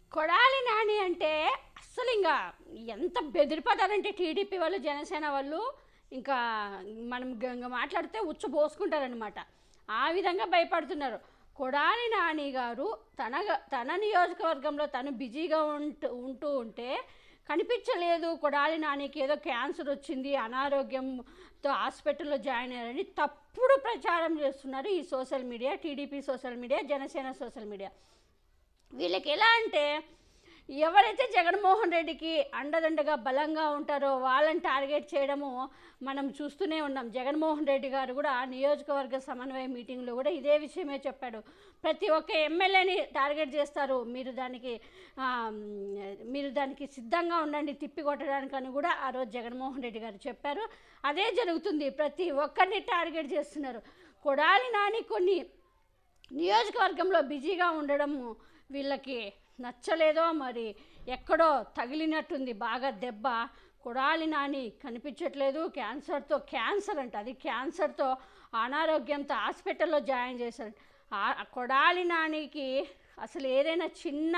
కొడాలి నాని అంటే అస్సలు ఇంకా ఎంత బెదిరిపోతారంటే టీడీపీ వాళ్ళు జనసేన వాళ్ళు ఇంకా మనం గ- ఇంకా మాట్లాడితే ఉచ్చు పోసుకుంటారనమాట ఆ విధంగా భయపడుతున్నారు కొడాలి నాని గారు తన గ- తన నియోజకవర్గంలో తను బిజీగా ఉంటూ ఉంటూ ఉంటే కనిపించలేదు కొడాలి నానికి ఏదో క్యాన్సర్ వచ్చింది అనారోగ్యంతో హాస్పిటల్లో జాయిన్ అయ్యారని తప్పుడు ప్రచారం చేస్తున్నారు ఈ social media TDP social media Janasena social media వీళ్ళకి ఎలా అంటే ఎవరైతే జగన్మోహన్ రెడ్డికి అండదండగా బలంగా ఉంటారో వాళ్ళని టార్గెట్ చేయడము మనం చూస్తూనే ఉన్నాం జగన్మోహన్ రెడ్డి గారు కూడా నియోజకవర్గ సమన్వయ మీటింగ్లో కూడా ఇదే విషయమే చెప్పాడు ప్రతి ఒక్క ఎమ్మెల్యేని టార్గెట్ చేస్తారు మీరు దానికి ఆ, మీరు దానికి సిద్ధంగా ఉండండి తిప్పి కొట్టడానికని కూడా ఆ రోజు జగన్మోహన్ రెడ్డి గారు చెప్పారు అదే జరుగుతుంది ప్రతి ఒక్కరిని టార్గెట్ చేస్తున్నారు కొడాలి నాని కొన్ని నియోజకవర్గంలో బిజీగా ఉండడము వీళ్ళకి నచ్చలేదో మరి ఎక్కడో తగిలినట్టుంది బాగా దెబ్బ కొడాలి నాని కనిపించట్లేదు క్యాన్సర్తో క్యాన్సర్ అంట అది క్యాన్సర్తో అనారోగ్యంతో హాస్పిటల్లో జాయిన్ చేశారు ఆ కొడాలి నానికి అసలు ఏదైనా చిన్న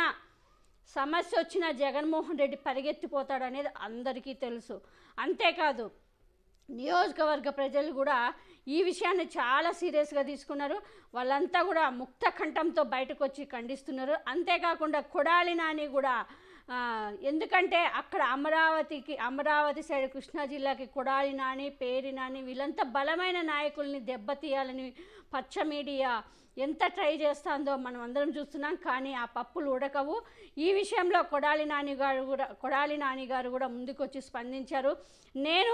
సమస్య వచ్చినా జగన్మోహన్ రెడ్డి పరిగెత్తిపోతాడు అనేది అందరికీ తెలుసు అంతేకాదు నియోజకవర్గ ప్రజలు కూడా ఈ విషయాన్ని చాలా సీరియస్గా తీసుకున్నారు వాళ్ళంతా కూడా ముక్త కంఠంతో బయటకు వచ్చి ఖండిస్తున్నారు అంతేకాకుండా కొడాలి నాని కూడా ఆ, ఎందుకంటే అక్కడ అమరావతికి అమరావతి సైడ్ కృష్ణా జిల్లాకి కొడాలి నాని పేరి నాని వీళ్ళంతా బలమైన నాయకుల్ని దెబ్బతీయాలని పచ్చ మీడియా ఎంత ట్రై చేస్తుందో మనం అందరం చూస్తున్నాం కానీ ఆ పప్పులు ఉడకవు ఈ విషయంలో కొడాలి నాని గారు కూడా కొడాలి నాని గారు కూడా ముందుకొచ్చి స్పందించారు నేను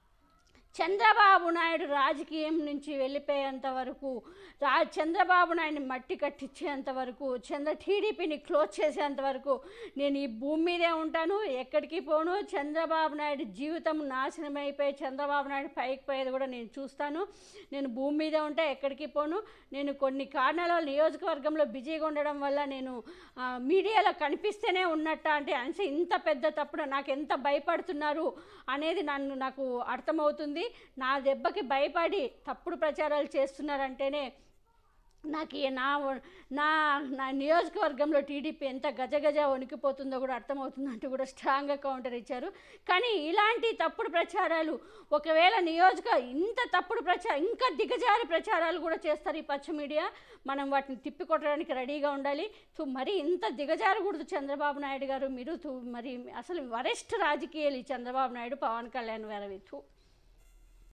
చంద్రబాబు నాయుడు రాజకీయం నుంచి వెళ్ళిపోయేంత వరకు రా చంద్రబాబు నాయుడిని మట్టి కట్టించేంత వరకు చంద్ర టీడీపీని క్లోజ్ చేసేంత వరకు నేను ఈ భూమి మీదే ఉంటాను ఎక్కడికి పోను చంద్రబాబు నాయుడు జీవితం నాశనం అయిపోయి చంద్రబాబు నాయుడు పైకి పోయేది కూడా నేను చూస్తాను నేను భూమి మీదే ఉంటా ఎక్కడికి పోను నేను కొన్ని కారణాల వల్ల నియోజకవర్గంలో బిజీగా ఉండడం వల్ల నేను ఆ, మీడియాలో కనిపిస్తేనే ఉన్నట్ట అంటే అంటే ఇంత పెద్ద తప్పుడు నాకు ఎంత భయపడుతున్నారు అనేది నన్ను నాకు అర్థమవుతుంది నా దెబ్బకి భయపడి తప్పుడు ప్రచారాలు చేస్తున్నారంటేనే నాకు ఈ నా నా నా నియోజకవర్గంలో టీడీపీ ఎంత గజగజ వణికిపోతుందో కూడా అర్థమవుతుందంటూ కూడా స్ట్రాంగ్గా కౌంటర్ ఇచ్చారు కానీ ఇలాంటి తప్పుడు ప్రచారాలు ఒకవేళ నియోజక ఇంత తప్పుడు ప్రచారం ఇంకా దిగజారి ప్రచారాలు కూడా చేస్తారు ఈ పచ్చ మీడియా మనం వాటిని తిప్పికొట్టడానికి రెడీగా ఉండాలి సో మరి ఇంత దిగజారకూడదు చంద్రబాబు నాయుడు గారు మీరు తు- మరి అసలు వరెస్ట్ రాజకీయాలు ఈ చంద్రబాబు నాయుడు పవన్ కళ్యాణ్ గారు